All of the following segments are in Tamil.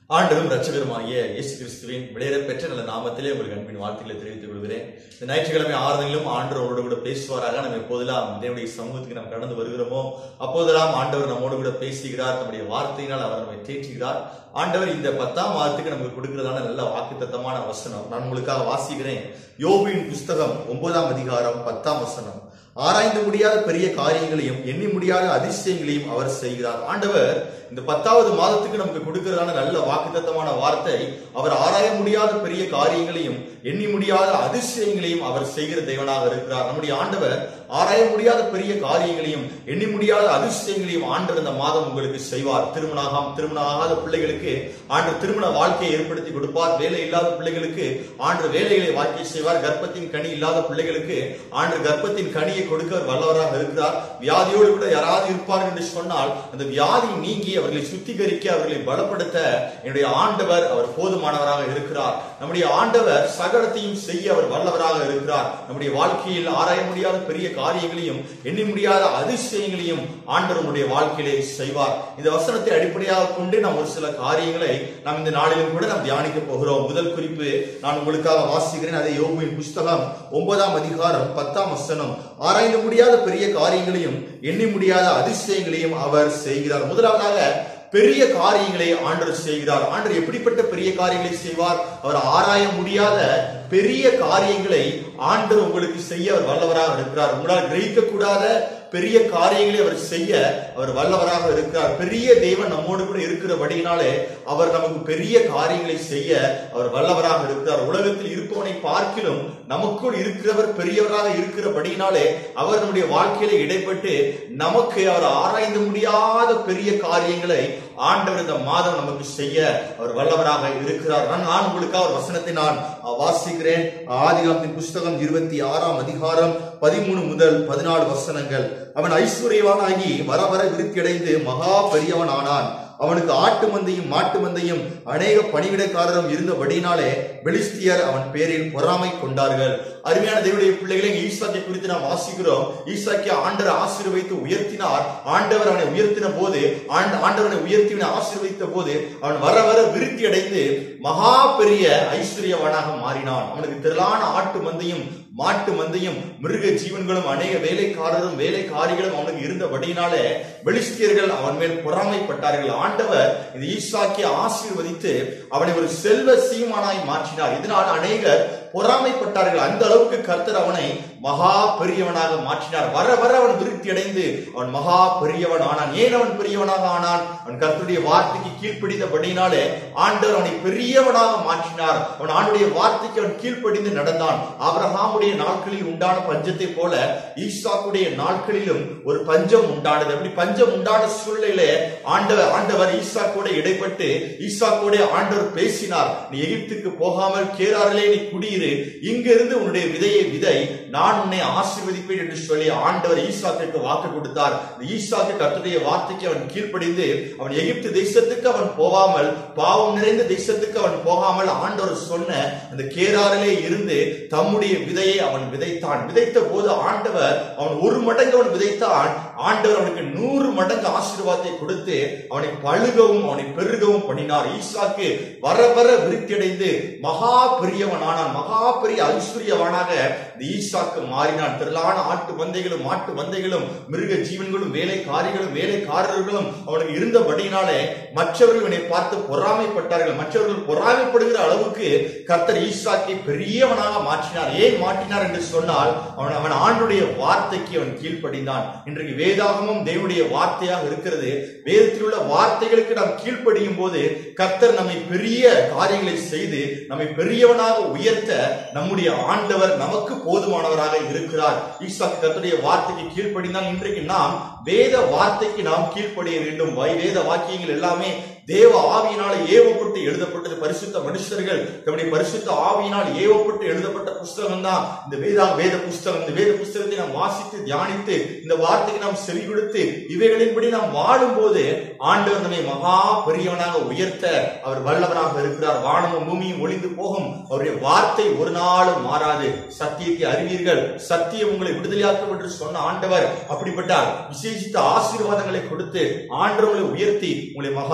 ஆண்டவரும் ரட்சகருமாகிய இயேசு கிறிஸ்துவின் விளையாட பெற்ற நல்ல நாமத்திலே உங்களுக்கு அன்பின் வாழ்த்துக்களை தெரிவித்துக் கொள்கிறேன் இந்த ஞாயிற்றுக்கிழமை ஆறுதலிலும் ஆண்டவரோடு கூட பேசுவாராக நம்ம எப்போதெல்லாம் தேவனுடைய சமூகத்துக்கு நாம் கடந்து வருகிறோமோ அப்போதெல்லாம் ஆண்டவர் நம்மோடு கூட பேசுகிறார் நம்முடைய வார்த்தையினால் அவர் நம்மை தேற்றுகிறார் ஆண்டவர் இந்த பத்தாம் மாதத்துக்கு நமக்கு கொடுக்கிறதான நல்ல வாக்குத்தத்தமான வசனம் நான் உங்களுக்காக வாசிக்கிறேன் யோபின் புஸ்தகம் ஒன்பதாம் அதிகாரம் பத்தாம் வசனம் ஆராய்ந்து முடியாத பெரிய காரியங்களையும் எண்ணி முடியாத அதிசயங்களையும் அவர் செய்கிறார் ஆண்டவர் இந்த பத்தாவது மாதத்துக்கு நமக்கு கொடுக்கிறதான நல்ல வாக்குத்தத்தமான வார்த்தை அவர் ஆராய முடியாத பெரிய காரியங்களையும் எண்ணி முடியாத அதிசயங்களையும் அவர் செய்கிற தேவனாக இருக்கிறார் நம்முடைய ஆண்டவர் ஆராய முடியாத பெரிய காரியங்களையும் எண்ணி முடியாத அதிசயங்களையும் ஆண்டவர் இந்த மாதம் உங்களுக்கு செய்வார் திருமணம் திருமணம் ஆகாத பிள்ளைகளுக்கு ஆண்டு திருமண வாழ்க்கையை ஏற்படுத்தி கொடுப்பார் வேலை இல்லாத பிள்ளைகளுக்கு ஆண்டு வேலைகளை வாழ்க்கை செய்வார் கர்ப்பத்தின் கனி இல்லாத பிள்ளைகளுக்கு ஆண்டு கர்ப்பத்தின் கனியை கொடுக்க அவர் வல்லவராக இருக்கிறார் வியாதியோடு கூட யாராவது இருப்பார் என்று சொன்னால் அந்த வியாதி நீங்கி அவர்களை சுத்திகரிக்க அவர்களை பலப்படுத்த என்னுடைய ஆண்டவர் அவர் போதுமானவராக இருக்கிறார் நம்முடைய ஆண்டவர் சகலத்தையும் செய்ய அவர் வல்லவராக இருக்கிறார் நம்முடைய வாழ்க்கையில் ஆராய முடியாத பெரிய காரியங்களையும் எண்ணி முடியாத அதிசயங்களையும் ஆண்டவர் நம்முடைய வாழ்க்கையிலே செய்வார் இந்த வசனத்தை அடிப்படையாக கொண்டு நாம் ஒரு சில காரியங்களை நாம் இந்த நாளிலும் கூட நாம் தியானிக்க போகிறோம் முதல் குறிப்பு நான் உங்களுக்காக வாசிக்கிறேன் அதை யோகுவின் புஸ்தகம் ஒன்பதாம் அதிகாரம் பத்தாம் வசனம் ஆராய்ந்து முடியாத பெரிய காரியங்களையும் எண்ணி முடியாத அதிசயங்களையும் அவர் செய்கிறார் முதலாவதாக பெரிய காரியங்களை ஆண்டவர் செய்கிறார் ஆண்டவர் எப்படிப்பட்ட பெரிய காரியங்களை செய்வார் அவர் ஆராய முடியாத பெரிய காரியங்களை ஆண்டவர் உங்களுக்கு செய்ய அவர் வல்லவராக இருக்கிறார் உங்களால் கிரகிக்க கூடாத பெரிய காரியங்களை அவர் செய்ய அவர் வல்லவராக இருக்கிறார் பெரிய தேவன் நம்மோடு கூட இருக்கிறபடியினாலே அவர் நமக்கு பெரிய காரியங்களை செய்ய அவர் வல்லவராக இருக்கிறார் உலகத்தில் இருப்பவனை பார்க்கிலும் நமக்குள் இருக்கிறவர் பெரியவராக இருக்கிறபடியினாலே அவர் நம்முடைய வாழ்க்கையில இடைப்பட்டு நமக்கு அவர் ஆராய்ந்து முடியாத பெரிய காரியங்களை ஆண்டவர் இந்த மாதம் நமக்கு செய்ய அவர் வல்லவராக இருக்கிறார் நான் நான் உங்களுக்காக ஒரு வசனத்தை நான் வாசிக்கிறேன் ஆதிகாமத்தின் புஸ்தகம் இருபத்தி ஆறாம் அதிகாரம் பதிமூணு முதல் பதினாலு வசனங்கள் அவன் ஐஸ்வர்யவானாகி வர வர விருத்தியடைந்து மகா பெரியவன் ஆனான் அவனுக்கு ஆட்டு மந்தையும் மாட்டு மந்தையும் அநேக பணிவிடைக்காரரும் இருந்தபடினாலே பெலிஸ்தியர் அவன் பேரில் பொறாமை கொண்டார்கள் அருமையான தேவனுடைய பிள்ளைகளை ஈசாக்கை குறித்து நாம் வாசிக்கிறோம் ஈசாக்கை ஆண்டவர் ஆசீர்வைத்து உயர்த்தினார் ஆண்டவர் அவனை உயர்த்தின போது ஆண்டவனை உயர்த்தின ஆசீர்வதித்த போது அவன் வர வர விருத்தி அடைந்து மகா பெரிய ஐஸ்வர்யவனாக மாறினான் அவனுக்கு திரளான ஆட்டு மந்தையும் மாட்டு மந்தையும் மிருக ஜீவன்களும் அநேக வேலைக்காரரும் வேலைக்காரிகளும் அவனுக்கு இருந்தபடியினாலே பெலிஸ்தியர்கள் அவன் மேல் பொறாமைப்பட்டார்கள் ஆண்டவர் இந்த ஈசாக்கி ஆசீர்வதித்து அவனை ஒரு செல்வ சீமானாய் மாற்றினார் இதனால் அநேகர் பொறாமைப்பட்டார்கள் அந்த அளவுக்கு கர்த்தர் அவனை மகா பெரியவனாக மாற்றினார் வர வர அவன் விருத்தி அடைந்து அவன் மகா பெரியவன் ஆனான் ஏன் அவன் பெரியவனாக ஆனான் அவன் கர்த்தருடைய வார்த்தைக்கு கீழ்ப்படிந்தபடினாலே ஆண்டவர் அவனை பெரியவனாக மாற்றினார் அவன் ஆண்டுடைய வார்த்தைக்கு அவன் கீழ்ப்படிந்து நடந்தான் ஆபிரஹாமுடைய நாட்களில் உண்டான பஞ்சத்தை போல ஈசாக்குடைய நாட்களிலும் ஒரு பஞ்சம் உண்டானது அப்படி பஞ்சம் உண்டான சூழ்நிலையிலே ஆண்டவர் ஆண்டவர் ஈசாக்கோட இடைப்பட்டு ஈசாக்கோட ஆண்டவர் பேசினார் நீ எகிப்துக்கு போகாமல் கேராரிலே நீ குடியிரு இங்கிருந்து உன்னுடைய விதையை விதை நான் உன்னை ஆசீர்வதிப்பேன் என்று சொல்லி ஆண்டவர் ஈசாக்கு வாக்கு கொடுத்தார் ஈசாக்கு கர்த்தருடைய வார்த்தைக்கு அவன் கீழ்ப்படிந்து அவன் எகிப்து தேசத்துக்கு அவன் போகாமல் பாவம் நிறைந்த தேசத்துக்கு அவன் போகாமல் ஆண்டவர் சொன்ன அந்த கேராரிலே இருந்து தம்முடைய விதையை அவன் விதைத்தான் விதைத்த போது ஆண்டவர் அவன் ஒரு மடங்கு அவன் விதைத்தான் ஆண்டவர் அவனுக்கு நூறு மடங்கு ஆசீர்வாதத்தை கொடுத்து அவனை பழுகவும் அவனை பெருகவும் பண்ணினார் ஈசாக்கு வர வர விருத்தியடைந்து மகா பெரியவனானான் மகா பெரிய ஐஸ்வர்யவானாக இந்த ஈசாக்கு மாறினான் திரளான ஆட்டு மந்தைகளும் மாட்டு மந்தைகளும் மிருக ஜீவன்களும் வேலைக்காரிகளும் வேலைக்காரர்களும் அவனுக்கு இருந்தபடியினாலே மற்றவர்கள் இவனை பார்த்து பொறாமைப்பட்டார்கள் மற்றவர்கள் பொறாமைப்படுகிற அளவுக்கு கர்த்தர் ஈசாக்கை பெரியவனாக மாற்றினார் ஏன் மாற்றினார் என்று சொன்னால் அவன் அவன் ஆண்டுடைய வார்த்தைக்கு அவன் கீழ்ப்படிந்தான் இன்றைக்கு வேதாகமும் தேவனுடைய வார்த்தையாக இருக்கிறது வேதத்தில் உள்ள வார்த்தைகளுக்கு நாம் கீழ்ப்படியும் போது கர்த்தர் நம்மை பெரிய காரியங்களை செய்து நம்மை பெரியவனாக உயர்த்த நம்முடைய ஆண்டவர் நமக்கு போதுமானவராக இருக்கிறார் ஈசாக்கு கர்த்தருடைய வார்த்தைக்கு கீழ்ப்படிந்தால் இன்றைக்கு நாம் வேத வார்த்தைக்கு நாம் கீழ்ப்படிய வேண்டும் வேத வாக்கியங்கள் எல்லாமே தேவ ஆவியினால ஏவப்பட்டு எழுதப்பட்டது பரிசுத்த மனுஷர்கள் தம்முடைய பரிசுத்த ஆவியினால் ஏவப்பட்டு எழுதப்பட்ட புஸ்தகம் தான் இந்த வேதா வேத புஸ்தகம் இந்த வேத புஸ்தகத்தை நாம் வாசித்து தியானித்து இந்த வார்த்தைக்கு நாம் செவி கொடுத்து இவைகளின்படி நாம் வாழும் போது ஆண்டவர் நம்மை மகா பெரியவனாக உயர்த்த அவர் வல்லவராக இருக்கிறார் வானமும் பூமியும் ஒளிந்து போகும் அவருடைய வார்த்தை ஒரு நாளும் மாறாது சத்தியத்தை அறிவீர்கள் சத்தியம் உங்களை விடுதலையாக்கும் என்று சொன்ன ஆண்டவர் அப்படிப்பட்ட விசேஷித்த ஆசீர்வாதங்களை கொடுத்து ஆண்டவர்களை உயர்த்தி உங்களை மகா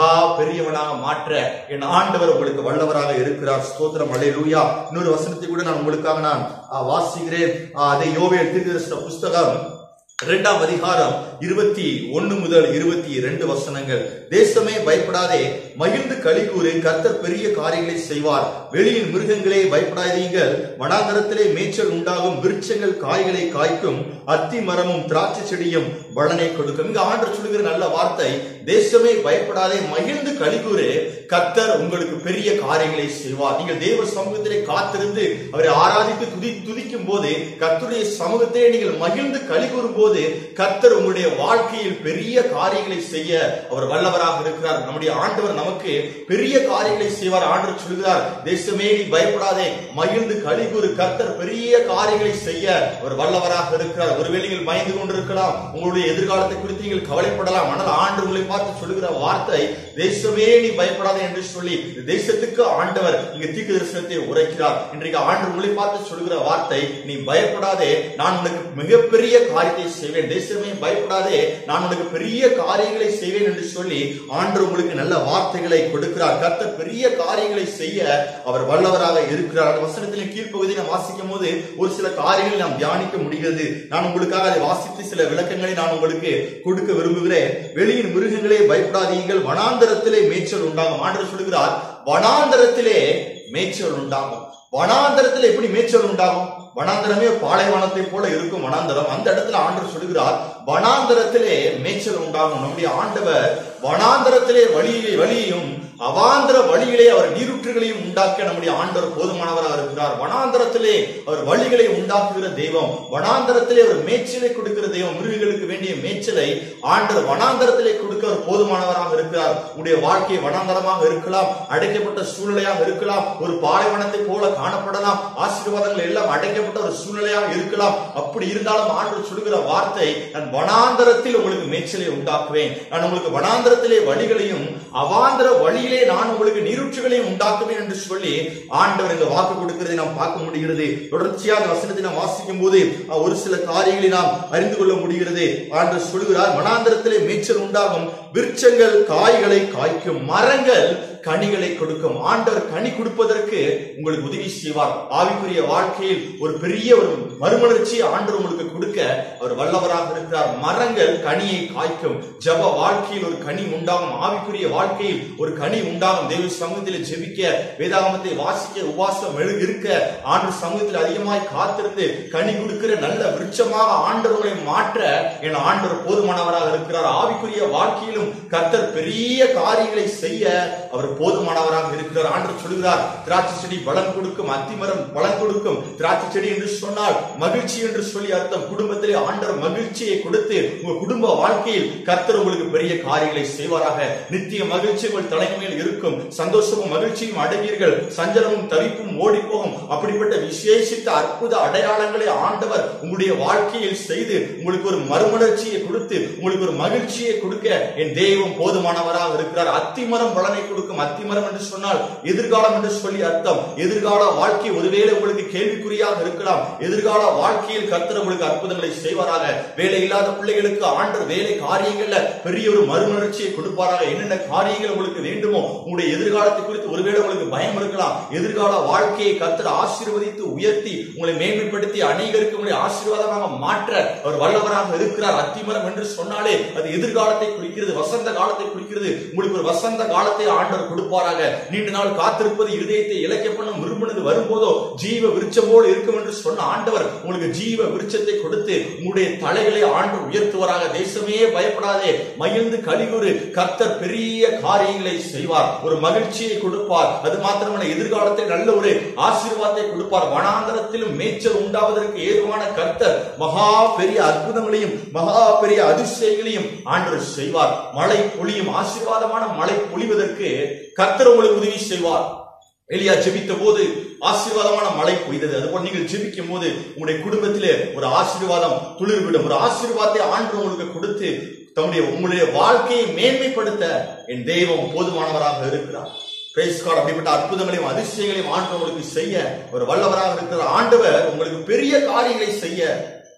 பெரியவனாக மாற்ற என் ஆண்டவர் உங்களுக்கு வல்லவராக இருக்கிறார் ஸ்தோத்திரம் அல்லேலூயா இன்னொரு வசனத்தை கூட நான் உங்களுக்காக நான் ஆ, வாசிக்கிறேன் ஆ, அதை யோவேல் தீர்க்கதரிசன புஸ்தகம் இரண்டாம் அதிகாரம் இருபத்தி ஒன்னு முதல் இருபத்தி இரண்டு வசனங்கள் தேசமே பயப்படாதே மகிழ்ந்து களிகூறு கர்த்தர் பெரிய காரியங்களை செய்வார் வெளியின் மிருகங்களே பயப்படாதீங்கள் வனாந்தரத்திலே மேய்ச்சல் உண்டாகும் விருட்சங்கள் காய்களை காய்க்கும் அத்தி மரமும் திராட்சை செடியும் பலனை கொடுக்கும் இங்க ஆண்டர் சொல்லுகிற நல்ல வார்த்தை தேசமே பயப்படாதே மகிழ்ந்து களிகூறு கர்த்தர் உங்களுக்கு பெரிய காரியங்களை செய்வார் நீங்கள் தேவ சமூகத்திலே காத்திருந்து அவரை ஆராதித்து துதி துதிக்கும் போது கர்த்தருடைய சமூகத்திலே நீங்கள் மகிழ்ந்து களிகூறும் போது கர்த்தர் உங்களுடைய வாழ்க்கையில் பெரிய காரியங்களை செய்ய அவர் வல்லவராக இருக்கிறார் நம்முடைய ஆண்டவர் நமக்கு பெரிய காரியங்களை செய்வார் ஆண்டவர் சொல்கிறார் தேசமே நீ பயப்படாதே மகிழ்ந்து களிகூறு கர்த்தர் பெரிய காரியங்களை செய்ய அவர் வல்லவராக இருக்கிறார் ஒருவேளை நீங்கள் பயந்து கொண்டிருக்கலாம் உங்களுடைய எதிர்காலத்தை குறித்து நீங்கள் கவலைப்படலாம் ஆனால் ஆண்டு உங்களை பார்த்து சொல்லுகிற வார்த்தை தேசமே நீ பயப்படாதே என்று சொல்லி இந்த தேசத்துக்கு ஆண்டவர் இங்க தீர்க்க தரிசனத்தை உரைக்கிறார் இன்றைக்கு ஆண்டு உங்களை பார்த்து சொல்லுகிற வார்த்தை நீ பயப்படாதே நான் உனக்கு மிகப்பெரிய காரியத்தை செய்வேன் தேசமே பயப்படாதே நான் உனக்கு பெரிய காரியங்களை செய்வேன் என்று சொல்லி ஆண்டு உங்களுக்கு நல்ல வார்த்தைகளை கொடுக்கிறார் கர்த்தர் பெரிய காரியங்களை செய்ய அவர் வல்லவராக இருக்கிறார் அந்த வசனத்தின் கீழ்ப்பகுதியை நாம் வாசிக்கும் போது ஒரு சில காரியங்களை நாம் தியானிக்க முடிகிறது நான் உங்களுக்காக அதை வாசித்து சில விளக்கங்களை நான் உங்களுக்கு கொடுக்க விரும்புகிறேன் வெளியின் மிருகங்களே பயப்படாதீங்கள் வனாந்தரத்திலே மேய்ச்சல் உண்டாகும் ஆண்டு சொல்லுகிறார் வனாந்தரத்திலே மேய்ச்சல் உண்டாகும் வனாந்தரத்தில் எப்படி மேய்ச்சல் உண்டாகும் வனாந்தரமே பாலைவனத்தை போல இருக்கும் வனாந்தரம் அந்த இடத்துல ஆண்டவர் சொல்லுகிறார் வனாந்தரத்திலே மேய்ச்சல் உண்டாகும் நம்முடைய ஆண்டவர் வனாந்தரத்திலே வழியிலே வழியையும் அவாந்தர வழியிலே அவர் நீரூற்றுகளையும் உண்டாக்க நம்முடைய ஆண்டவர் போதுமானவராக இருக்கிறார் வனாந்தரத்திலே அவர் வழிகளை உண்டாக்குகிற தெய்வம் வனாந்தரத்திலே அவர் மேய்ச்சலை கொடுக்கிற தெய்வம் மிருகங்களுக்கு வேண்டிய மேய்ச்சலை ஆண்டவர் வனாந்தரத்திலே கொடுக்க அவர் போதுமானவராக இருக்கிறார் உடைய வாழ்க்கை வனாந்தரமாக இருக்கலாம் அடைக்கப்பட்ட சூழ்நிலையாக இருக்கலாம் ஒரு பாலைவனத்தை போல காணப்படலாம் ஆசீர்வாதங்கள் எல்லாம் அடைக்கப்பட்ட ஒரு சூழ்நிலையாக இருக்கலாம் அப்படி இருந்தாலும் ஆண்டவர் சொல்லுகிற வார்த்தை நான் வனாந்தரத்தில் உங்களுக்கு மேய்ச்சலை உண்டாக்குவேன் நான் உங்களுக்கு வனாந்தரத்திலே வழிகளையும் அவாந்தர வழியிலே நான் உங்களுக்கு நீரூற்றுகளையும் உண்டாக்குவேன் என்று சொல்லி ஆண்டவர் இந்த வாக்கு கொடுக்கிறதை நாம் பார்க்க முடிகிறது தொடர்ச்சியாக அந்த வசனத்தை நாம் வாசிக்கும் போது அஹ், ஒரு சில காரியங்களை நாம் அறிந்து கொள்ள முடிகிறது ஆண்டவர் சொல்கிறார் வனாந்தரத்திலே மேய்ச்சல் உண்டாகும் விருட்சங்கள் காய்களை காய்க்கும் மரங்கள் கனிகளை கொடுக்கும் ஆண்டவர் கனி கொடுப்பதற்கு உங்களுக்கு உதவி செய்வார் ஆவிக்குரிய வாழ்க்கையில் ஒரு பெரிய ஒரு மறுமலர்ச்சியை ஆண்டவர் உங்களுக்கு கொடுக்க அவர் வல்லவராக இருக்கிறார் மரங்கள் கனியை காய்க்கும் ஜப வாழ்க்கையில் ஒரு கனி உண்டாகும் ஆவிக்குரிய வாழ்க்கையில் ஒரு கனி உண்டாகும் தேவ சமூகத்தில் ஜெபிக்க வேதாகமத்தை வாசிக்க உபாசம் எழு- இருக்க ஆண்டு சமூகத்தில் அதிகமாய் காத்திருந்து கனி கொடுக்கிற நல்ல விருட்சமாக ஆண்டவர்களை மாற்ற என் ஆண்டவர் போதுமானவராக இருக்கிறார் ஆவிக்குரிய வாழ்க்கையிலும் கர்த்தர் பெரிய காரியங்களை செய்ய அவர் போதுமானவராக இருக்கிறார் ஆண்டவர் சொல்கிறார் திராட்சை செடி பலன் கொடுக்கும் அத்திமரம் பலன் கொடுக்கும் திராட்சை செடி என்று சொன்னால் மகிழ்ச்சி என்று சொல்லி அர்த்தம் குடும்பத்திலே ஆண்டவர் மகிழ்ச்சியை கொடுத்து உங்க குடும்ப வாழ்க்கையில் கர்த்தர் உங்களுக்கு பெரிய காரியங்களை செய்வாராக நித்திய மகிழ்ச்சி உங்கள் தலைமையில் இருக்கும் சந்தோஷமும் மகிழ்ச்சியும் அடைவீர்கள் சஞ்சலமும் தவிப்பும் ஓடி போகும் அப்படிப்பட்ட விசேஷித்த அற்புத அடையாளங்களை ஆண்டவர் உங்களுடைய வாழ்க்கையில் செய்து உங்களுக்கு ஒரு மறுமலர்ச்சியை கொடுத்து உங்களுக்கு ஒரு மகிழ்ச்சியை கொடுக்க என் தெய்வம் போதுமானவராக இருக்கிறார் அத்திமரம் பலனை கொடுக்கும் அத்திமரம் என்று சொன்னால் எதிர்காலம் என்று சொல்லி அர்த்தம் எதிர்கால வாழ்க்கை ஒருவேளை உங்களுக்கு கேள்விக்குறியாக இருக்கலாம் எதிர்கால வாழ்க்கையில் கர்த்தர் உங்களுக்கு அற்புதங்களை செய்வாராக வேலை இல்லாத பிள்ளைகளுக்கு ஆண்டர் வேலை காரியங்கள்ல பெரிய ஒரு மறுமலர்ச்சியை கொடுப்பாராக என்னென்ன காரியங்கள் உங்களுக்கு வேண்டுமோ உங்களுடைய எதிர்காலத்தை குறித்து ஒருவேளை உங்களுக்கு பயம் இருக்கலாம் எதிர்கால வாழ்க்கையை கர்த்தர் ஆசீர்வதித்து உயர்த்தி உங்களை மேன்மைப்படுத்தி அநேகருக்கு உங்களை ஆசீர்வாதமாக மாற்ற அவர் வல்லவராக இருக்கிறார் அத்திமரம் என்று சொன்னாலே அது எதிர்காலத்தை குறிக்கிறது வசந்த காலத்தை குறிக்கிறது உங்களுக்கு ஒரு வசந்த காலத்தை ஆண்டவர் கொடுப்பாராக நீண்ட நாள் காத்திருப்பது இருதயத்தை இலக்கிய பண்ணும் விரும்பினது வரும்போதோ ஜீவ விருட்சமோடு இருக்கும் என்று சொன்ன ஆண்டவர் உங்களுக்கு ஜீவ விருட்சத்தை கொடுத்து உங்களுடைய தலைகளை ஆண்டவர் உயர்த்துவாராக தேசமே பயப்படாதே மகிழ்ந்து கலிகுறு கர்த்தர் பெரிய காரியங்களை செய்வார் ஒரு மகிழ்ச்சியை கொடுப்பார் அது மாத்திரமல்ல எதிர்காலத்தில் நல்ல ஒரு ஆசீர்வாதத்தை கொடுப்பார் வனாந்தரத்திலும் மேய்ச்சல் உண்டாவதற்கு ஏதுவான கர்த்தர் மகா பெரிய அற்புதங்களையும் மகா பெரிய அதிசயங்களையும் ஆண்டவர் செய்வார் மழை பொழியும் ஆசீர்வாதமான மழை பொழிவதற்கு கர்த்தர் உங்களுக்கு உதவி செய்வார் எலியா ஜெபித்த போது ஆசீர்வாதமான மழை பெய்தது அதுபோல் நீங்கள் ஜெபிக்கும் போது உங்களுடைய குடும்பத்திலே ஒரு ஆசீர்வாதம் துளிர்விடும் ஒரு ஆசீர்வாதத்தை ஆண்டு உங்களுக்கு கொடுத்து தம்முடைய உங்களுடைய வாழ்க்கையை மேன்மைப்படுத்த என் தெய்வம் போதுமானவராக இருக்கிறார் பிரைஸ் காட் அப்படிப்பட்ட அற்புதங்களையும் அதிசயங்களையும் ஆண்டவர் உங்களுக்கு செய்ய ஒரு வல்லவராக இருக்கிற ஆண்டவர் உங்களுக்கு பெரிய காரியங்களை செய்ய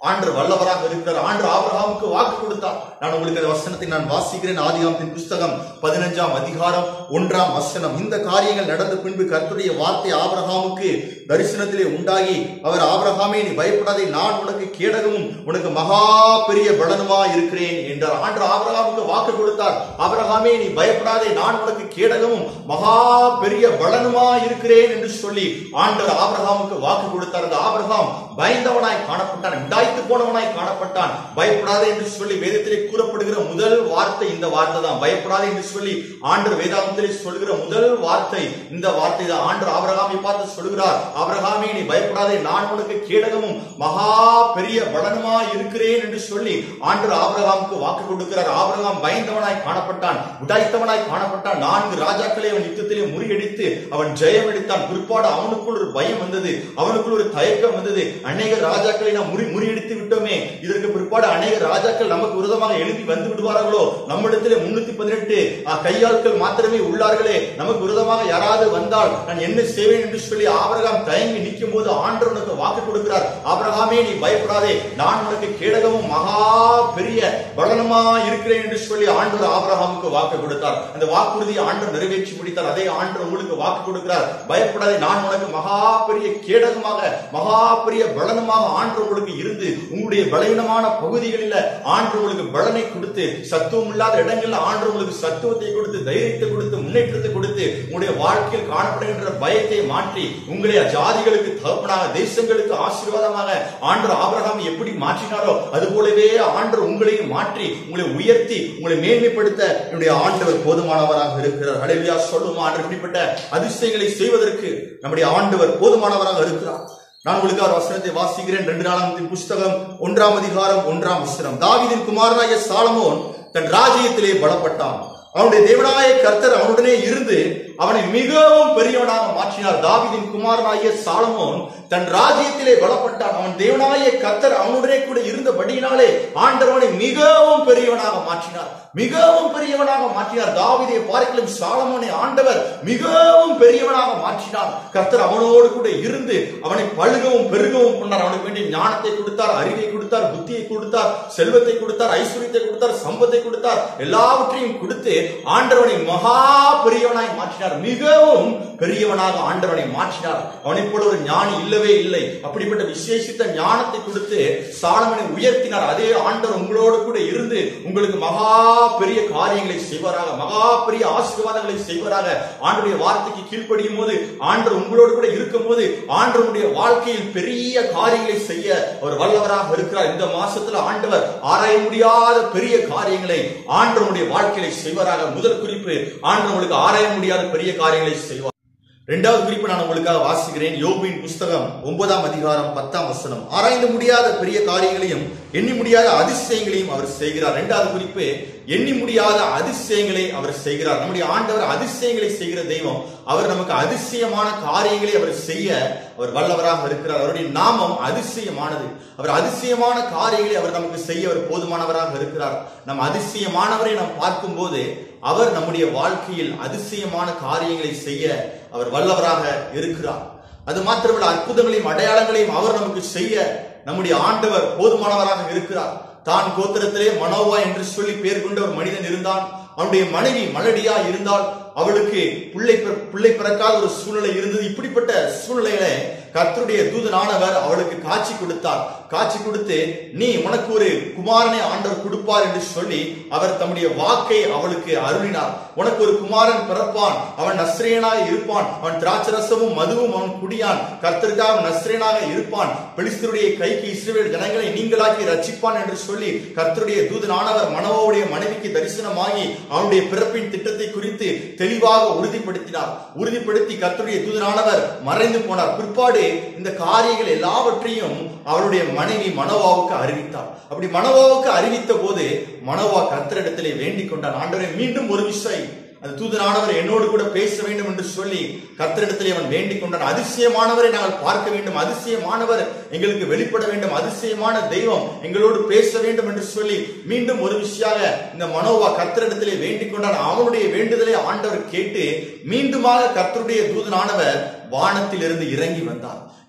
ஆண்டு வல்லவராக இருக்கிறார் ஆண்டு ஆபிரகாமுக்கு வாக்கு கொடுத்தார் நான் உங்களுக்கு அந்த வசனத்தை நான் வாசிக்கிறேன் ஆதிகாமத்தின் புஸ்தகம் பதினஞ்சாம் அதிகாரம் ஒன்றாம் வசனம் இந்த காரியங்கள் நடந்த பின்பு கர்த்தருடைய வார்த்தை ஆபிரகாமுக்கு தரிசனத்திலே உண்டாகி அவர் ஆபிரகாமே நீ பயப்படாதே நான் உனக்கு கேடகமும் உனக்கு மகா பெரிய பலனுமா இருக்கிறேன் என்றார் ஆண்டு ஆபிரகாமுக்கு வாக்கு கொடுத்தார் ஆபிரகாமே நீ பயப்படாதே நான் உனக்கு கேடகமும் மகா பெரிய பலனுமா இருக்கிறேன் என்று சொல்லி ஆண்டவர் ஆபிரகாமுக்கு வாக்கு கொடுத்தார் அந்த ஆபிரகாம் பயந்தவனாய் காணப்பட்டான் உண்டாய்த்து போனவனாய் காணப்பட்டான் பயப்படாதே என்று சொல்லி வேதத்திலே கூறப்படுகிற முதல் வார்த்தை இந்த வார்த்தை தான் பயப்படாதே என்று சொல்லி ஆண்டர் வேதாந்தத்திலே சொல்கிற முதல் வார்த்தை இந்த வார்த்தை தான் ஆண்டர் ஆபிரகாமை பார்த்து சொல்கிறார் ஆபிரகாமே நீ பயப்படாதே நான் உனக்கு கேடகமும் மகா பெரிய பலனுமா இருக்கிறேன் என்று சொல்லி ஆண்டர் ஆபிரகாமுக்கு வாக்கு கொடுக்கிறார் ஆபிரகாம் பயந்தவனாய் காணப்பட்டான் உடாய்த்தவனாய் காணப்பட்டான் நான்கு ராஜாக்களை அவன் யுத்தத்திலே முறியடித்து அவன் ஜெயம் எடுத்தான் பிற்பாடு அவனுக்குள் ஒரு பயம் வந்தது அவனுக்குள் ஒரு தயக்கம் வந்தது அநேக ராஜாக்களை நாம் முறி முறியடித்து விட்டோமே இதற்கு பிற்பாடு அநேக ராஜாக்கள் நமக்கு விரோதமாக எழுப்பி வந்து விடுவார்களோ நம்மிடத்திலே முன்னூத்தி பதினெட்டு கையாட்கள் மாத்திரமே உள்ளார்களே நமக்கு விரோதமாக யாராவது வந்தால் நான் என்ன செய்வேன் என்று சொல்லி ஆபிரகாம் தயங்கி நிற்கும் போது ஆண்டவர் உனக்கு வாக்கு கொடுக்கிறார் ஆபிரகாமே நீ பயப்படாதே நான் உனக்கு கேடகமும் மகா பெரிய பலனமா இருக்கிறேன் என்று சொல்லி ஆண்டவர் ஆபிரகாமுக்கு வாக்கு கொடுத்தார் அந்த வாக்குறுதியை ஆண்டவர் நிறைவேற்றி முடித்தார் அதே ஆண்டவர் உங்களுக்கு வாக்கு கொடுக்கிறார் பயப்படாதே நான் உனக்கு மகா பெரிய கேடகமாக மகா பெரிய பலனமாக ஆண்டவர் உங்களுக்கு இருந்து உங்களுடைய பலவீனமான பகுதிகளில் ஆண்டவர் உங்களுக்கு பலனை கொடுத்து சத்துவம் இல்லாத இடங்கள்ல ஆண்டவர் உங்களுக்கு சத்துவத்தை கொடுத்து தைரியத்தை கொடுத்து முன்னேற்றத்தை கொடுத்து உங்களுடைய வாழ்க்கையில் காணப்படுகின்ற பயத்தை மாற்றி உங்களை ஜாதிகளுக்கு தகப்பனாக தேசங்களுக்கு ஆசீர்வாதமாக ஆண்டவர் ஆபிரகாம் எப்படி மாற்றினாரோ அது போலவே ஆண்டவர் உங்களையும் மாற்றி உங்களை உயர்த்தி உங்களை மேன்மைப்படுத்த என்னுடைய ஆண்டவர் போதுமானவராக இருக்கிறார் அடைவியா சொல்லும் ஆண்டவர் இப்படிப்பட்ட அதிசயங்களை செய்வதற்கு நம்முடைய ஆண்டவர் போதுமானவராக இருக்கிறார் நான் உங்களுக்கு ஒரு வசனத்தை வாசிக்கிறேன் ரெண்டு நாளாம் புஸ்தகம் ஒன்றாம் அதிகாரம் ஒன்றாம் வசனம் தாவீதின் குமாரனாகிய சாலமோன் தன் ராஜ்யத்திலே பலப்பட்டான் அவனுடைய தேவனாய கர்த்தர் அவனுடனே இருந்து அவனை மிகவும் பெரியவனாக மாற்றினார் தாவீதின் குமாரனாகிய சாலமோன் தன் ராஜ்யத்திலே பலப்பட்டான் அவன் தேவனாய கர்த்தர் அவனுடனே கூட இருந்தபடியினாலே ஆண்டவனை மிகவும் பெரியவனாக மாற்றினார் மிகவும் பெரியவனாக மாற்றினார் தாவீதை பார்க்கலும் சாலமோனை ஆண்டவர் மிகவும் பெரியவனாக மாற்றினார் கர்த்தர் அவனோடு கூட இருந்து அவனை பழுகவும் பெருகவும் பண்ணார் அவனுக்கு வேண்டிய ஞானத்தை கொடுத்தார் அறிவை கொடுத்தார் புத்தியை கொடுத்தார் செல்வத்தை கொடுத்தார் ஐஸ்வர்யத்தை கொடுத்தார் சம்பத்தை கொடுத்தார் எல்லாவற்றையும் கொடுத்து ஆண்டவனை மகா பெரியவனாய் மாற்றினார் மிகவும் பெரியவனாக ஆண்டவனை மாற்றினார் அவனை போல ஒரு ஞானி இல்லவே இல்லை அப்படிப்பட்ட விசேஷித்த ஞானத்தை கொடுத்து சாலமனை உயர்த்தினார் அதே ஆண்டவர் உங்களோடு கூட இருந்து உங்களுக்கு மகா பெரிய காரியங்களை செய்வாராக மகா பெரிய ஆசீர்வாதங்களை செய்வாராக ஆண்டுடைய வார்த்தைக்கு கீழ்ப்படியும் போது ஆண்டவர் உங்களோடு கூட இருக்கும் போது ஆண்டவருடைய வாழ்க்கையில் பெரிய காரியங்களை செய்ய அவர் வல்லவராக இருக்கிறார் இந்த மாசத்துல ஆண்டவர் ஆராய முடியாத பெரிய காரியங்களை ஆண்டவருடைய வாழ்க்கையில செய்வாராக முதல் குறிப்பு ஆண்டவர் உங்களுக்கு ஆராய முடியாத பெரிய காரியங்களை செய்வார் இரண்டாவது குறிப்பு நான் உங்களுக்காக வாசிக்கிறேன் யோபின் புஸ்தகம் ஒன்பதாம் அதிகாரம் பத்தாம் வசனம் ஆராய்ந்து முடியாத பெரிய காரியங்களையும் எண்ணி முடியாத அதிசயங்களையும் அவர் செய்கிறார் இரண்டாவது குறிப்பு எண்ணி முடியாத அதிசயங்களை அவர் செய்கிறார் நம்முடைய ஆண்டவர் அதிசயங்களை செய்கிற தெய்வம் அவர் நமக்கு அதிசயமான காரியங்களை அவர் செய்ய அவர் வல்லவராக இருக்கிறார் அவருடைய நாமம் அதிசயமானது அவர் அதிசயமான காரியங்களை அவர் நமக்கு செய்ய அவர் போதுமானவராக இருக்கிறார் நம் அதிசயமானவரை நாம் பார்க்கும்போது அவர் நம்முடைய வாழ்க்கையில் அதிசயமான காரியங்களை செய்ய அவர் வல்லவராக இருக்கிறார் அது மாத்திரமல்ல அற்புதங்களையும் அடையாளங்களையும் அவர் நமக்கு செய்ய நம்முடைய ஆண்டவர் போதுமானவராக இருக்கிறார் தான் கோத்திரத்திலே மனோவா என்று சொல்லி பேர் கொண்ட ஒரு மனிதன் இருந்தான் அவனுடைய மனைவி மலடியா இருந்தால் அவளுக்கு பிள்ளை பிற- பிள்ளை பிறக்காத ஒரு சூழ்நிலை இருந்தது இப்படிப்பட்ட சூழ்நிலையில கர்த்தருடைய தூதனானவர் அவளுக்கு காட்சி கொடுத்தார் காட்சி கொடுத்து நீ உனக்கு ஒரு குமாரனை ஆண்டவர் கொடுப்பார் என்று சொல்லி அவர் தம்முடைய வாக்கை அவளுக்கு அருளினார் உனக்கு ஒரு குமாரன் பிறப்பான் அவன் நஸ்ரேனாக இருப்பான் அவன் திராட்சரசமும் மதுவும் அவன் குடியான் கர்த்தருக்காக அவன் நஸ்ரேனாக இருப்பான் பெலிஸ்தருடைய கைக்கு இஸ்ரவேல் ஜனங்களை நீங்களாக்கி ரட்சிப்பான் என்று சொல்லி கர்த்தருடைய தூதனானவர் மனோவுடைய மனைவிக்கு தரிசனமாகி அவனுடைய பிறப்பின் திட்டத்தை குறித்து தெளிவாக உறுதிப்படுத்தினார் உறுதிப்படுத்தி கர்த்தருடைய தூதனானவர் மறைந்து போனார் பிற்பாடு இந்த காரியங்கள் எல்லாவற்றையும் அவருடைய மனைவி மனோவாவுக்கு அறிவித்தார் அப்படி மனோவாவுக்கு அறிவித்த போது மனோவா கர்த்தரிடத்திலே வேண்டிக் கொண்டான் ஆண்டவரை மீண்டும் ஒரு விசை அந்த தூதனானவர் என்னோடு கூட பேச வேண்டும் என்று சொல்லி கர்த்தரிடத்திலே அவன் வேண்டிக் கொண்டான் அதிசயமானவரை நாங்கள் பார்க்க வேண்டும் அதிசயமானவர் எங்களுக்கு வெளிப்பட வேண்டும் அதிசயமான தெய்வம் எங்களோடு பேச வேண்டும் என்று சொல்லி மீண்டும் ஒரு விஷயாக இந்த மனோவா கர்த்தரிடத்திலே வேண்டிக் கொண்டான் அவனுடைய வேண்டுதலை ஆண்டவர் கேட்டு மீண்டுமாக கர்த்தருடைய தூதனானவர் வானத்திலிருந்து இறங்கி வந்தார்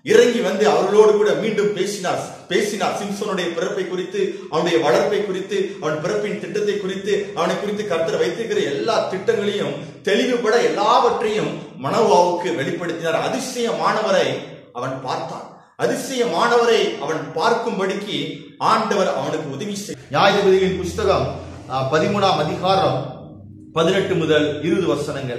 இறங்கி வந்து அவர்களோடு கூட மீண்டும் பேசினார் பேசினார் சிம்சோனுடைய பிறப்பை குறித்து அவனுடைய வளர்ப்பை குறித்து அவன் பிறப்பின் திட்டத்தை குறித்து அவனை குறித்து கர்த்தர் வைத்திருக்கிற எல்லா திட்டங்களையும் தெளிவுபட எல்லாவற்றையும் மனோவாவுக்கு வெளிப்படுத்தினார் அதிசயமானவரை அவன் பார்த்தான் அதிசயமானவரை அவன் பார்க்கும்படிக்கு ஆண்டவர் அவனுக்கு உதவி செய் நியாயாதிபதிகளின் புஸ்தகம் அஹ், பதிமூணாம் அதிகாரம் பதினெட்டு முதல் இருபது வசனங்கள்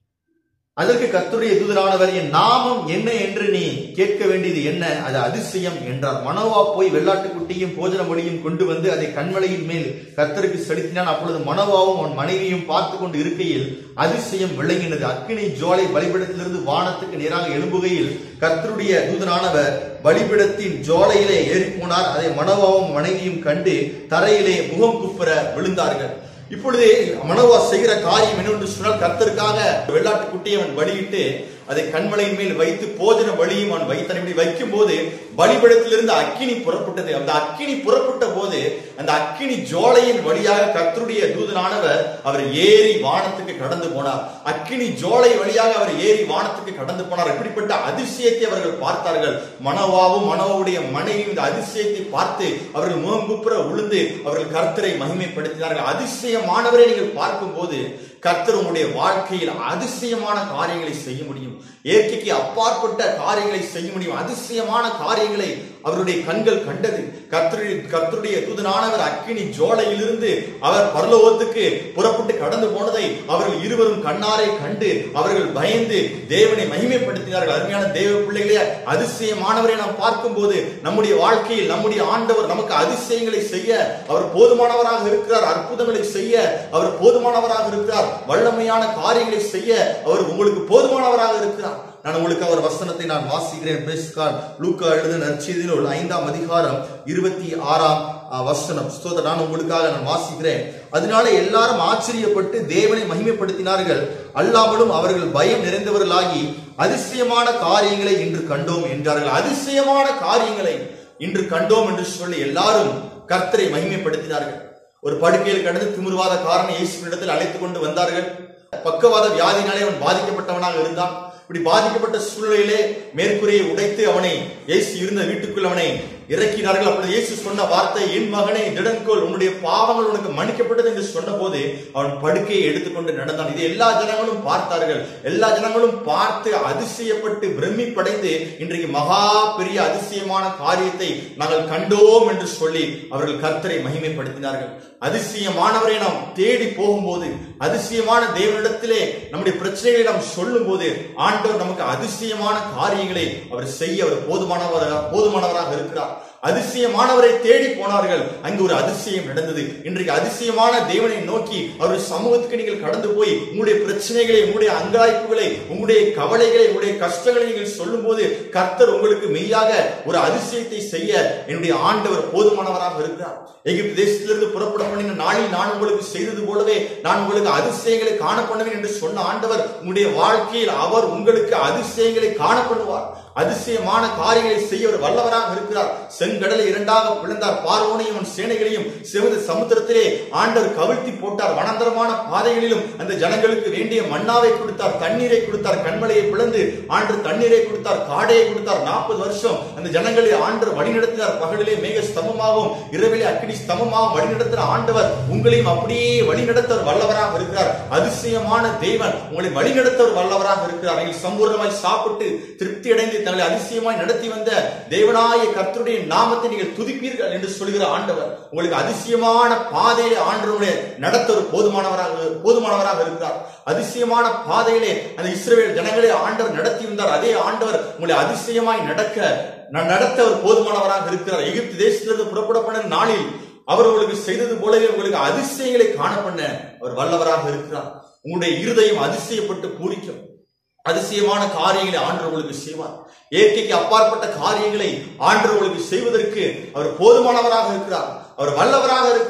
அதற்கு கர்த்தருடைய தூதரானவர் என் நாமம் என்ன என்று நீ கேட்க வேண்டியது என்ன அது அதிசயம் என்றார் மனோவா போய் வெள்ளாட்டுக்குட்டியும் போஜன மொழியும் கொண்டு வந்து அதை கண்மலையின் மேல் கர்த்தருக்கு செலுத்தினான் அப்பொழுது மனோவாவும் அவன் மனைவியும் பார்த்து கொண்டு இருக்கையில் அதிசயம் விளங்கினது அக்கினி ஜோலை பலிபிடத்திலிருந்து வானத்துக்கு நேராக எழும்புகையில் கர்த்தருடைய தூதனானவர் பலிபிடத்தின் ஜோலையிலே ஏறி போனார் அதை மனோவாவும் மனைவியும் கண்டு தரையிலே முகம் குப்புற விழுந்தார்கள் இப்பொழுது மனோவா செய்கிற காரியம் என்னவென்று சொன்னால் கர்த்தருக்காக வெள்ளாட்டு குட்டியை அவன் பலியிட்டு அதை கண்மலையின் மேல் வைத்து போஜன பலியும் அவன் வைத்தான் இப்படி வைக்கும் போது பலிபடத்திலிருந்து அக்கினி புறப்பட்டது அந்த அக்கினி புறப்பட்ட போது அந்த அக்கினி ஜோலையின் வழியாக கர்த்தருடைய தூதனானவர் அவர் ஏறி வானத்துக்கு கடந்து போனார் அக்கினி ஜோலை வழியாக அவர் ஏறி வானத்துக்கு கடந்து போனார் இப்படிப்பட்ட அதிசயத்தை அவர்கள் பார்த்தார்கள் மனோவாவும் மனோவுடைய மனைவியும் இந்த அதிசயத்தை பார்த்து அவர்கள் முகம் குப்புற உளுந்து அவர்கள் கர்த்தரை மகிமைப்படுத்தினார்கள் அதிசயமானவரை நீங்கள் பார்க்கும்போது கர்த்தர் உங்களுடைய வாழ்க்கையில் அதிசயமான காரியங்களை செய்ய முடியும் இயற்கைக்கு அப்பாற்பட்ட காரியங்களை செய்ய முடியும் அதிசயமான காரியங்களை அவருடைய கண்கள் கண்டது கர்த்தருடைய கர்த்தருடைய தூதனானவர் அக்கினி ஜோலையிலிருந்து அவர் பரலோகத்துக்கு புறப்பட்டு கடந்து போனதை அவர்கள் இருவரும் கண்ணாரை கண்டு அவர்கள் பயந்து தேவனை மகிமைப்படுத்தினார்கள் அருமையான தேவ பிள்ளைகளே அதிசயமானவரை நாம் பார்க்கும்போது நம்முடைய வாழ்க்கையில் நம்முடைய ஆண்டவர் நமக்கு அதிசயங்களை செய்ய அவர் போதுமானவராக இருக்கிறார் அற்புதங்களை செய்ய அவர் போதுமானவராக இருக்கிறார் வல்லமையான காரியங்களை செய்ய அவர் உங்களுக்கு போதுமானவராக இருக்கிறார் நான் உங்களுக்கு அவர் வசனத்தை நான் வாசிக்கிறேன் பேசுகான் லூக்கா எழுதின நற்செய்தி நூல் ஐந்தாம் அதிகாரம் இருபத்தி ஆறாம் அஹ், வசனம் ஸ்தோத்திரம். நான் உங்களுக்காக நான் வாசிக்கிறேன் அதனால எல்லாரும் ஆச்சரியப்பட்டு தேவனை மகிமைப்படுத்தினார்கள் அல்லாமலும் அவர்கள் பயம் நிறைந்தவர்களாகி அதிசயமான காரியங்களை இன்று கண்டோம் என்றார்கள் அதிசயமான காரியங்களை இன்று கண்டோம் என்று சொல்லி எல்லாரும் கர்த்தரை மகிமைப்படுத்தினார்கள் ஒரு படுக்கையில் கடந்து திமிர்வாத காரணம் இயேசுவினிடத்தில் அழைத்துக் கொண்டு வந்தார்கள் பக்கவாத வியாதினாலே அவன் பாதிக்கப்பட்டவனாக இருந்தான் இப்படி பாதிக்கப்பட்ட சூழ்நிலையிலே மேற்கூரையை உடைத்து அவனை இயேசு இருந்த வீட்டுக்குள் அவனை இறக்கினார்கள் அப்பொழுது இயேசு சொன்ன வார்த்தை என் மகனே திடன்கோல் உன்னுடைய பாவங்கள் உனக்கு மன்னிக்கப்பட்டது என்று சொன்னபோது அவன் படுக்கையை எடுத்துக்கொண்டு நடந்தான் இது எல்லா ஜனங்களும் பார்த்தார்கள் எல்லா ஜனங்களும் பார்த்து அதிசயப்பட்டு பிரமிப்படைந்து இன்றைக்கு மகா பெரிய அதிசயமான காரியத்தை நாங்கள் கண்டோம் என்று சொல்லி அவர்கள் கர்த்தரை மகிமைப்படுத்தினார்கள் அதிசயமானவரை நாம் தேடி போகும்போது அதிசயமான தேவனிடத்திலே நம்முடைய பிரச்சனைகளை நாம் சொல்லும் போது ஆண்டவர் நமக்கு அதிசயமான காரியங்களை அவர் செய்ய அவர் போதுமானவராக போதுமானவராக இருக்கிறார் அதிசயமானவரை தேடி போனார்கள் அங்கு ஒரு அதிசயம் நடந்தது இன்றைக்கு அதிசயமான தேவனை நோக்கி அவருடைய சமூகத்துக்கு நீங்கள் கடந்து போய் உங்களுடைய பிரச்சனைகளை உங்களுடைய அங்காய்ப்புகளை உங்களுடைய கவலைகளை உங்களுடைய கஷ்டங்களை நீங்கள் சொல்லும் போது கர்த்தர் உங்களுக்கு மெய்யாக ஒரு அதிசயத்தை செய்ய என்னுடைய ஆண்டவர் போதுமானவராக இருக்கிறார் எகிப்து தேசத்திலிருந்து புறப்பட பண்ணின நாளில் நான் உங்களுக்கு செய்தது போலவே நான் உங்களுக்கு அதிசயங்களை காண பண்ணுவேன் என்று சொன்ன ஆண்டவர் உங்களுடைய வாழ்க்கையில் அவர் உங்களுக்கு அதிசயங்களை காண பண்ணுவார் அதிசயமான காரியங்களை செய்ய அவர் வல்லவராக இருக்கிறார் செங்கடலை இரண்டாக பிளந்தார் பார்வோனையும் அவன் சேனைகளையும் சிவந்த சமுத்திரத்திலே ஆண்டவர் கவிழ்த்தி போட்டார் வனந்தரமான பாதைகளிலும் அந்த ஜனங்களுக்கு வேண்டிய மன்னாவை கொடுத்தார் தண்ணீரை கொடுத்தார் கண்மலையை பிளந்து ஆண்டு தண்ணீரை கொடுத்தார் காடையை கொடுத்தார் நாற்பது வருஷம் அந்த ஜனங்களை ஆண்டவர் வழிநடத்தினார் பகலிலே மேக ஸ்தம்பமாகவும் இரவிலே அக்கினி ஸ்தம்பமாகவும் வழிநடத்தின ஆண்டவர் உங்களையும் அப்படியே வழிநடத்தவர் வல்லவராக இருக்கிறார் அதிசயமான தேவன் உங்களை வழிநடத்தவர் வல்லவராக இருக்கிறார் நீங்கள் சம்பூர்ணமாய் சாப்பிட்டு திருப்தி அடைந்து தங்களை அதிசயமாய் நடத்தி வந்த தேவனாய கர்த்தருடைய நாமத்தை நீங்கள் துதிப்பீர்கள் என்று சொல்கிற ஆண்டவர் உங்களுக்கு அதிசயமான பாதையிலே ஆண்டவருடைய நடத்த ஒரு போதுமானவராக போதுமானவராக இருக்கிறார் அதிசயமான பாதையிலே அந்த இஸ்ரவேல் ஜனங்களை ஆண்டவர் நடத்தி வந்தார் அதே ஆண்டவர் உங்களை அதிசயமாய் நடக்க ந- நடத்த ஒரு போதுமானவராக இருக்கிறார் எகிப்து தேசத்திலிருந்து புறப்பட பண்ண நாளில் அவர் உங்களுக்கு செய்தது போலவே உங்களுக்கு அதிசயங்களை காண பண்ண அவர் வல்லவராக இருக்கிறார் உங்களுடைய இருதயம் அதிசயப்பட்டு பூரிக்கும் அதிசயமான காரியங்களை ஆண்டவர் உங்களுக்கு செய்வார் இயற்கைக்கு அப்பாற்பட்ட காரியங்களை ஆண்டவர் உங்களுக்கு செய்வதற்கு அவர் போதுமானவராக இருக்கிறார் அவர் வல்லவராக இருக்கிறார்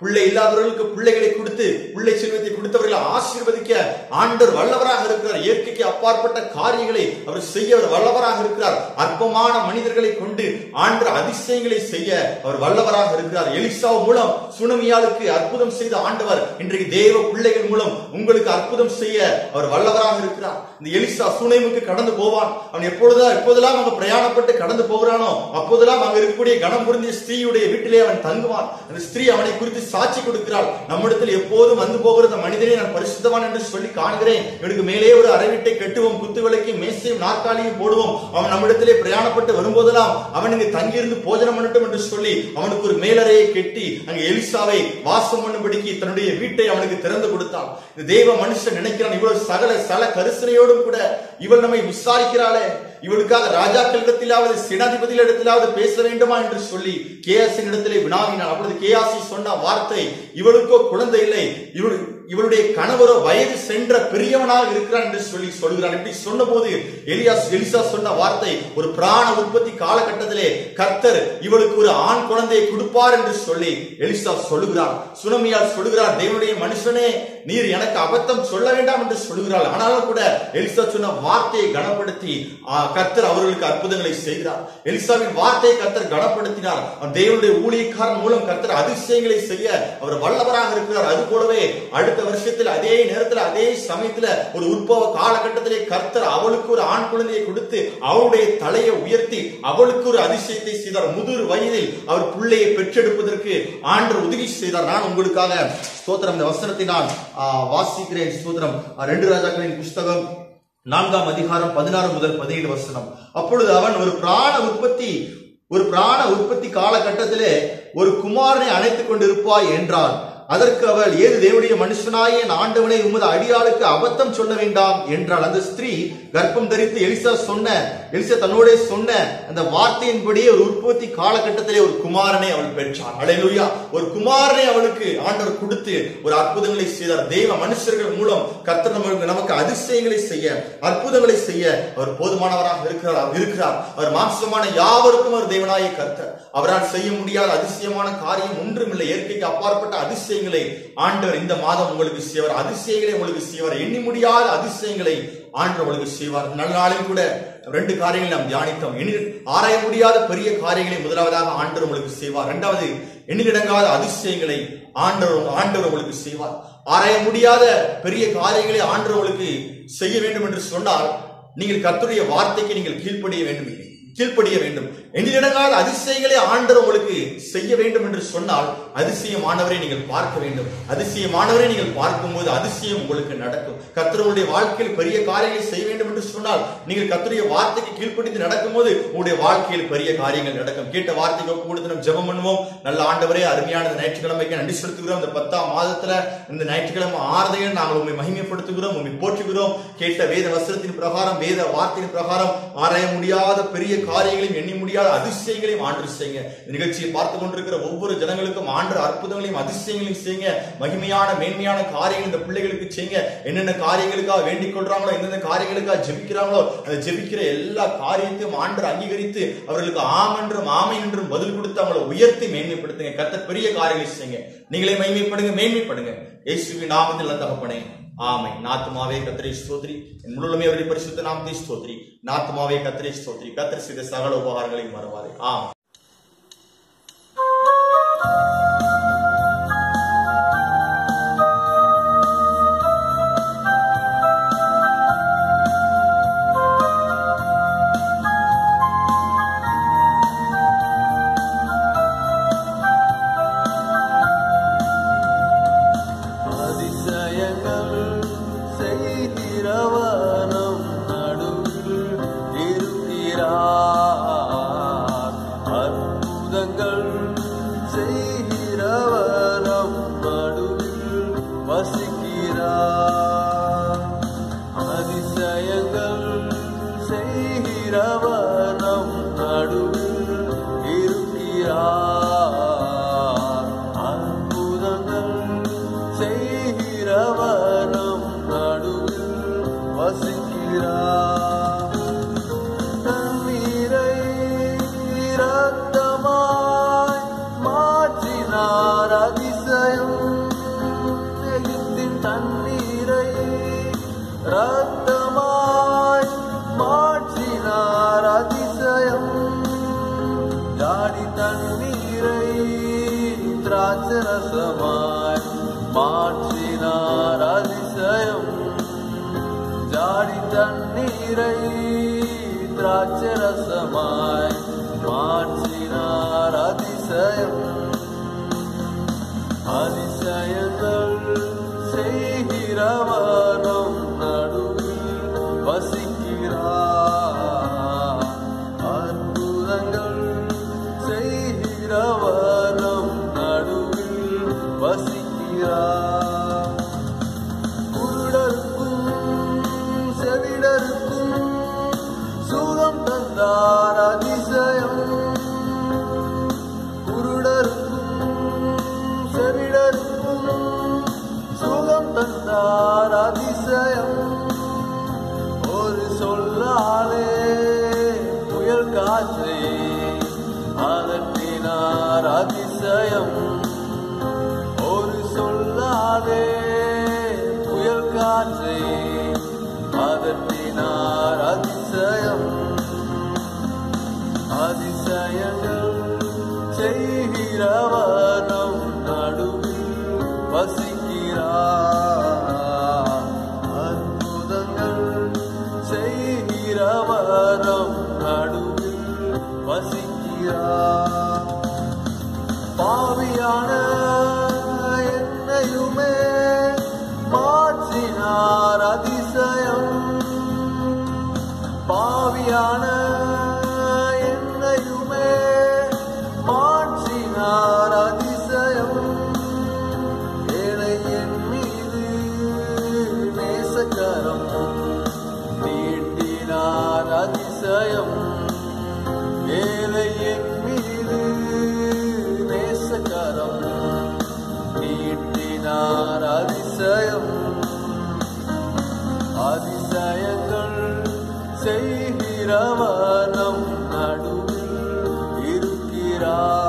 பிள்ளை இல்லாதவர்களுக்கு பிள்ளைகளை கொடுத்து பிள்ளை செல்வத்தை கொடுத்தவர்களை ஆசீர்வதிக்க ஆண்டவர் வல்லவராக இருக்கிறார் இயற்கைக்கு அப்பாற்பட்ட காரியங்களை அவர் செய்ய அவர் வல்லவராக இருக்கிறார் அற்பமான மனிதர்களை கொண்டு ஆண்டவர் அதிசயங்களை செய்ய அவர் வல்லவராக இருக்கிறார் எலிசா மூலம் சுனமியாளுக்கு அற்புதம் செய்த ஆண்டவர் இன்றைக்கு தேவ பிள்ளைகள் மூலம் உங்களுக்கு அற்புதம் செய்ய அவர் வல்லவராக இருக்கிறார் இந்த எலிசா சுனைமுக்கு கடந்து போவான் அவன் எப்பொழுதா எப்போதெல்லாம் அங்க பிரயாணப்பட்டு கடந்து போகிறானோ அப்போதெல்லாம் அங்க இருக்கக்கூடிய கனம் புரிந்திய ஸ்திரீயுடைய வீட்டிலே அவன் தங்குவான் அந்த ஸ்திரீ அவனை குறித்து சாட்சி கொடுக்கிறாள் நம்மிடத்தில் எப்போதும் வந்து போகிற இந்த மனிதனை நான் பரிசுத்தவான் என்று சொல்லி காண்கிறேன் இவனுக்கு மேலே ஒரு அரைவிட்டை கட்டுவோம் குத்து விளக்கி மேசையும் நாற்காலியும் போடுவோம் அவன் நம்மிடத்திலே பிரயாணப்பட்டு வரும்போதெல்லாம் அவன் இங்கு தங்கியிருந்து போஜனம் பண்ணட்டும் என்று சொல்லி அவனுக்கு ஒரு மேலறையை கெட்டி அங்க எலிசாவை வாசம் பண்ணும்படிக்கு தன்னுடைய வீட்டை அவனுக்கு திறந்து கொடுத்தான் இந்த தேவ மனுஷன் நினைக்கிறான் இவ்வளவு சகல சல கரிசனையோடும் கூட இவள் நம்மை விசாரிக்கிறாளே இவளுக்காக ராஜாக்களிடத்திலாவது சேனாதிபதிகளிடத்திலாவது பேச வேண்டுமா என்று சொல்லி கேயாசின் இடத்திலே வினாவினான் அப்பொழுது கேயாசி சொன்ன வார்த்தை இவளுக்கோ குழந்தை இல்லை இவள் இவளுடைய கணவரோ வயது சென்ற பெரியவனாக இருக்கிறான் என்று சொல்லி சொல்கிறான் இப்படி சொன்னபோது எலியாஸ் எலிசா சொன்ன வார்த்தை ஒரு பிராண உற்பத்தி காலகட்டத்திலே கர்த்தர் இவளுக்கு ஒரு ஆண் குழந்தையை கொடுப்பார் என்று சொல்லி எலிசா சொல்லுகிறார் சுனமியால் சொல்லுகிறார் தேவனுடைய மனுஷனே நீர் எனக்கு அபத்தம் சொல்ல வேண்டாம் என்று சொல்லுகிறாள் ஆனாலும் கூட எலிசா சொன்ன வார்த்தையை கனப்படுத்தி ஆ, கர்த்தர் அவர்களுக்கு அற்புதங்களை செய்கிறார் எலிசாவின் வார்த்தையை கர்த்தர் கனப்படுத்தினார் அவர் தேவனுடைய ஊழியக்காரன் மூலம் கர்த்தர் அதிசயங்களை செய்ய அவர் வல்லவராக இருக்கிறார் அது போலவே அடுத்த வருஷத்தில் அதே நேரத்தில் அதே சமயத்துல ஒரு உற்பவ காலகட்டத்திலே கர்த்தர் அவளுக்கு ஒரு ஆண் குழந்தையை கொடுத்து அவளுடைய தலையை உயர்த்தி அவளுக்கு ஒரு அதிசயத்தை செய்தார் முதிர் வயதில் அவர் பிள்ளையை பெற்றெடுப்பதற்கு ஆண்டர் உதவி செய்தார் நான் உங்களுக்காக ஸ்தோத்திரம் இந்த வசனத்தை நான் ஆ, வாசிக்கிறேன் ஸ்தோத்திரம் ஆ, ரெண்டு ராஜாக்களின் புஸ்தகம் நான்காம் அதிகாரம் பதினாறு முதல் பதினேழு வசனம் அப்பொழுது அவன் ஒரு பிராண உற்பத்தி ஒரு பிராண உற்பத்தி காலகட்டத்திலே ஒரு குமாரனை அணைத்துக் கொண்டிருப்பாய் என்றான் அதற்கு அவள் ஏது தேவனுடைய மனுஷனாய என் ஆண்டவனை உமது அடியாளுக்கு அபத்தம் சொல்ல வேண்டாம் என்றாள் அந்த ஸ்திரீ கர்ப்பம் தரித்து எலிசா சொன்ன எலிசா தன்னோட சொன்ன அந்த வார்த்தையின்படி ஒரு உற்பத்தி காலகட்டத்திலே ஒரு குமாரனை அவள் பெற்றாள் அலையிலுயா ஒரு குமாரனை அவளுக்கு ஆண்டவர் கொடுத்து ஒரு அற்புதங்களை செய்தார் தெய்வ மனுஷர்கள் மூலம் கர்த்தர் நமக்கு நமக்கு அதிசயங்களை செய்ய அற்புதங்களை செய்ய அவர் போதுமானவராக இருக்கிறார் அவர் இருக்கிறார் அவர் மாம்சமான யாவருக்கும் அவர் தேவனாய கர்த்தர் அவரால் செய்ய முடியாத அதிசயமான காரியம் ஒன்றுமில்லை இயற்கைக்கு அப்பாற்பட்ட அதிசயங்களை ஆண்டவர் இந்த மாதம் உங்களுக்கு செய்வார் அதிசயங்களை உங்களுக்கு செய்வார் எண்ணி முடியாத அதிசயங்களை ஆண்டவர் உங்களுக்கு செய்வார் நல்ல நாளில் கூட ரெண்டு காரியங்களை நாம் தியானித்தோம் எண்ணி ஆராய முடியாத பெரிய காரியங்களை முதலாவதாக ஆண்டவர் உங்களுக்கு செய்வார் இரண்டாவது எண்ணிலடங்காத அதிசயங்களை ஆண்டவர் ஆண்டவர் உங்களுக்கு செய்வார் ஆராய முடியாத பெரிய காரியங்களை ஆண்டவர் உங்களுக்கு செய்ய வேண்டும் என்று சொன்னால் நீங்கள் கர்த்தருடைய வார்த்தைக்கு நீங்கள் கீழ்ப்படிய வேண்டும் கீழ்ப்படிய வேண்டும் எண்ணிலடங்காத அதிசயங்களை ஆண்டவர் உங்களுக்கு செய்ய வேண்டும் என்று சொன்னால் அதிசயமானவரை நீங்கள் பார்க்க வேண்டும் அதிசயமானவரை நீங்கள் பார்க்கும்போது அதிசயம் உங்களுக்கு நடக்கும் கர்த்தருடைய வாழ்க்கையில் பெரிய காரியங்களை செய்ய வேண்டும் என்று சொன்னால் நீங்கள் கர்த்தருடைய வார்த்தைக்கு கீழ்ப்படிந்து நடக்கும்போது உங்களுடைய வாழ்க்கையில் பெரிய காரியங்கள் நடக்கும் கேட்ட வார்த்தைக்கு ஒப்பு கொடுத்து நம்ம ஜெபம் பண்ணுவோம் நல்ல ஆண்டவரே அருமையான இந்த ஞாயிற்றுக்கிழமைக்கு நன்றி செலுத்துகிறோம் இந்த பத்தாம் மாதத்துல இந்த ஞாயிற்றுக்கிழமை ஆறுதையில் நாங்கள் உண்மை மகிமைப்படுத்துகிறோம் உண்மை போற்றுகிறோம் கேட்ட வேத வஸ்திரத்தின் பிரகாரம் வேத வார்த்தையின் பிரகாரம் ஆராய முடியாத பெரிய காரியங்களையும் எண்ணி முடியாத அதிசயங்களையும் ஆண்டு செய்யுங்க இந்த நிகழ்ச்சியை பார்த்து கொண்டிருக்கிற ஒவ்வொரு ஜனங்களுக்கும் ஆண்டு அற்புதங்களையும் அதிசயங்களையும் செய்யுங்க மகிமையான மேன்மையான காரியங்கள் இந்த பிள்ளைகளுக்கு செய்யுங்க என்னென்ன காரியங்களுக்காக வேண்டிக் கொள்றாங்களோ எந்தெந்த காரியங்களுக்காக ஜெபிக்கிறாங்களோ அந்த ஜெபிக்கிற எல்லா காரியத்தையும் ஆண்டு அங்கீகரித்து அவர்களுக்கு ஆம் என்றும் ஆமை என்றும் பதில் கொடுத்து அவங்களை உயர்த்தி மேன்மைப்படுத்துங்க கத்த பெரிய காரியங்களை செய்யுங்க நீங்களே மகிமைப்படுங்க மேன்மைப்படுங்க இயேசுவின் நாமத்தில் நல்ல தகப்பனே ஆமை நாத்துமாவே கத்திரை ஸ்தோத்ரி என் முழுமே அவருடைய பரிசுத்த நாமத்தை ஸ்தோத்ரி நாத்துமாவே கத்திரை ஸ்தோத்ரி கத்திரி செய்த சகல உபகாரங்களையும் மறவாதே ஆம் அதிசயங்கள் செய்கிறவனும் நடுவில் இருக்கிறார் அற்புதங்கள் செய்கிறவனும் நடுவில் வசிக்கிறார் அதிசயங்கள் செய்கிறவனும் நடுவில் இருக்கிறார் அற்புதங்கள் செய்கிறவனும் நடுவில் வசிக்கிறார் தண்ணீரை இரத்தமாய் மாற்றினாரா ஜாடி தண்ணீரை திராட்சரசமாய் மாற்றினார் அதிசயம் ஜாடி தண்ணீரை திராட்சரசமாய் மாற்றினார் அதிசயம் அதிசயங்கள் செய்கிறவனும் நடுவில் வசிக்கிறார் அற்புதங்கள் செய்கிறவனும் நடுவில் வசிக்கிறார் குருடருக்கும் செவிடருக்கும் சுகம் தந்தார் அதிசயம் குருடருக்கும் செவிடருக்கும் சுகம் தந்தார் அதிசயம் ஒரு சொல்லாலே புயல் காற்றை அதட்டினார் அதிசயம் ஒரு சொல்லாலே புயல் காற்றை அதட்டினார் அதிசயம் அதிசயங்கள் செய்கிறவனும் நடுவில் வசிக்கிறார் அற்புதங்கள் செய்கிறவனும் நடுவில் வசிக்கிறார் பாவியான என்னையுமே மாற்றினார் அதிசயம் பாவியான என்னையுமே மாற்றினார் அதிசயம் ஏழை என் மீது நேசக்கரம் நீட்டினார் அதிசயம் ஏழை என் மீது நேசக்கரம் நீட்டினார் அதிசயம் அதிசயங்கள் செய்கிறவனம் நடுவில் இருக்கிறார்